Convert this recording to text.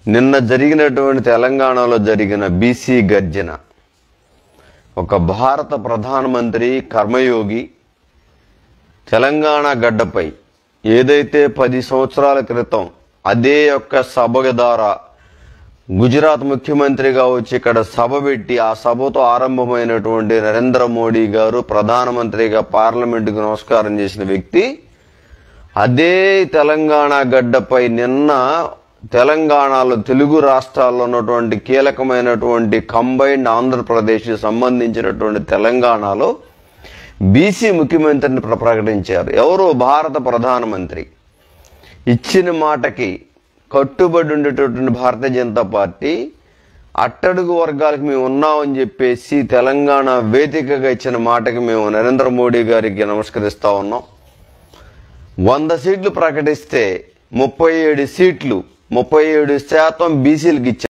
నిన్న జరిగినటువంటి తెలంగాణలో జరిగిన బీసీ గర్జన ఒక భారత ప్రధానమంత్రి కర్మయోగి తెలంగాణ గడ్డపై ఏదైతే పది సంవత్సరాల క్రితం అదే యొక్క సభ ద్వారా గుజరాత్ ముఖ్యమంత్రిగా వచ్చి ఇక్కడ సభ పెట్టి ఆ సభతో ఆరంభమైనటువంటి నరేంద్ర మోడీ గారు ప్రధానమంత్రిగా పార్లమెంటుకు నమస్కారం చేసిన వ్యక్తి అదే తెలంగాణ గడ్డపై నిన్న తెలంగాణలో తెలుగు రాష్ట్రాల్లో ఉన్నటువంటి కీలకమైనటువంటి కంబైన్డ్ ఆంధ్రప్రదేశ్ సంబంధించినటువంటి తెలంగాణలో బీసీ ముఖ్యమంత్రిని ప్ర- ప్రకటించారు ఎవరు భారత ప్రధానమంత్రి ఇచ్చిన మాటకి కట్టుబడి ఉండేటటువంటి భారతీయ జనతా పార్టీ అట్టడుగు వర్గాలకు మేము ఉన్నామని చెప్పేసి తెలంగాణ వేదికగా ఇచ్చిన మాటకి మేము నరేంద్ర మోడీ గారికి నమస్కరిస్తా ఉన్నాం వంద సీట్లు ప్రకటిస్తే ముప్పై ఏడు సీట్లు ముప్పై ఏడు శాతం బీసీలకు ఇచ్చారు